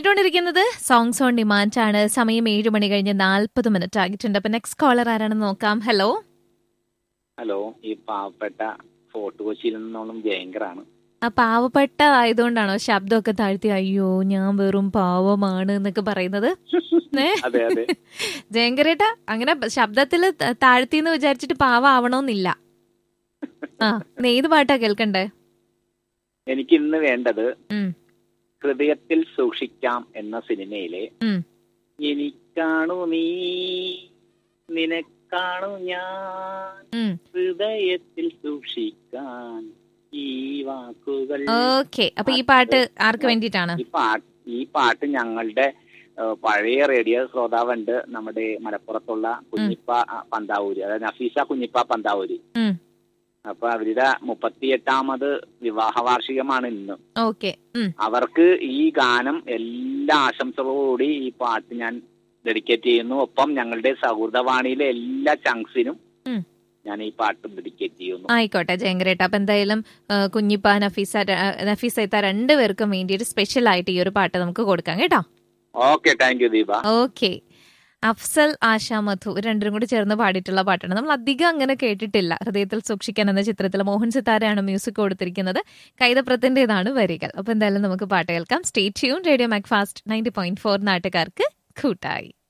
കേട്ടുകൊണ്ടിരിക്കുന്നത് songs on demand ആണ് സമയം ഏഴ് മണി കഴിഞ്ഞ് നാൽപ്പത് മിനിറ്റ് ആയിട്ടുണ്ട് അപ്പൊ നെക്സ്റ്റ് കോളർ ആരാണെന്ന് നോക്കാം ഹലോ ഹലോ ഈ പാവപ്പെട്ട ഫോർട്ട് കൊച്ചിയിൽ നിന്നോളം ജയങ്കറാണ് ആ പാവപ്പെട്ട ആയതുകൊണ്ടാണോ ശബ്ദമൊക്കെ താഴ്ത്തി അയ്യോ ഞാൻ വെറും പാവമാണ് എന്നൊക്കെ പറയുന്നത് ഏ? അതെ അതെ ജയങ്കരേട്ട അങ്ങനെ ശബ്ദത്തിൽ താഴ്ത്തി എന്ന് വിചാരിച്ചിട്ട് പാവം ആവണമെന്നില്ല ആ ഇന്ന് ഏത് പാട്ടാ കേൾക്കണ്ടേ എനിക്ക് ഇന്ന് വേണ്ടത് ഉം, ഹൃദയത്തിൽ സൂക്ഷിക്കാം എന്ന സിനിമയിലെ ഉം. എനിക്കാണു നീ നിനക്കാണു ഞാൻ ഉം. ഹൃദയത്തിൽ സൂക്ഷിക്കാൻ ഈ വാക്കുകൾ ഓക്കെ അപ്പൊ ഈ പാട്ട് ആർക്ക് വേണ്ടിയിട്ടാണ് ഈ പാട്ട് ഈ പാട്ട് ഞങ്ങളുടെ ഏഹ്, പഴയ റേഡിയോ ശ്രോതാവുണ്ട് നമ്മുടെ മലപ്പുറത്തുള്ള കുഞ്ഞിപ്പ ആ, പന്താവൂര് അതായത് നഫീസ കുഞ്ഞിപ്പ പന്താവൂര് ഉം. അപ്പൊ അവരുടെ മുപ്പത്തിയെട്ടാമത് വിവാഹ വാർഷികമാണ് ഇന്ന് ഓക്കെ ഉം. അവർക്ക് ഈ ഗാനം എല്ലാ ആശംസകളോടുകൂടി ഈ പാട്ട് ഞാൻ ഡെഡിക്കേറ്റ് ചെയ്യുന്നു ഒപ്പം ഞങ്ങളുടെ സൗഹൃദവാണിയിലെ എല്ലാ ചങ്സിനും ഉം. ഞാൻ ഈ പാട്ട് ഡെഡിക്കേറ്റ് ചെയ്യുന്നു ആയിക്കോട്ടെ ജയങ്കരേട്ട അപ്പൊ എന്തായാലും ആ, കുഞ്ഞിപ്പ നഫീസ ര- ആ, നഫീസ ഇത്ത രണ്ടുപേർക്കും വേണ്ടിയിട്ട് സ്പെഷ്യൽ ആയിട്ട് ഈ ഒരു പാട്ട് നമുക്ക് കൊടുക്കാം കേട്ടോ okay thank you Deepa okay Afsal Asha Madhu രണ്ടും കൂടി ചേർന്ന് പാടിയിട്ടുള്ള പാട്ടാണ് നമ്മൾ അധികം അങ്ങനെ കേട്ടിട്ടില്ല ഹൃദയത്തിൽ സൂക്ഷിക്കാൻ എന്ന ചിത്രത്തിൽ മോഹൻ സിത്താരയാണ് മ്യൂസിക് കൊടുത്തിരിക്കുന്നത് കൈതപ്രത്തിൻ്റെതാണ് വരികൾ അപ്പൊ എന്തായാലും നമുക്ക് പാട്ട് കേൾക്കാം stay tune radio Mac Fast ninety point four നാട്ടുകാർക്ക് കൂട്ടായി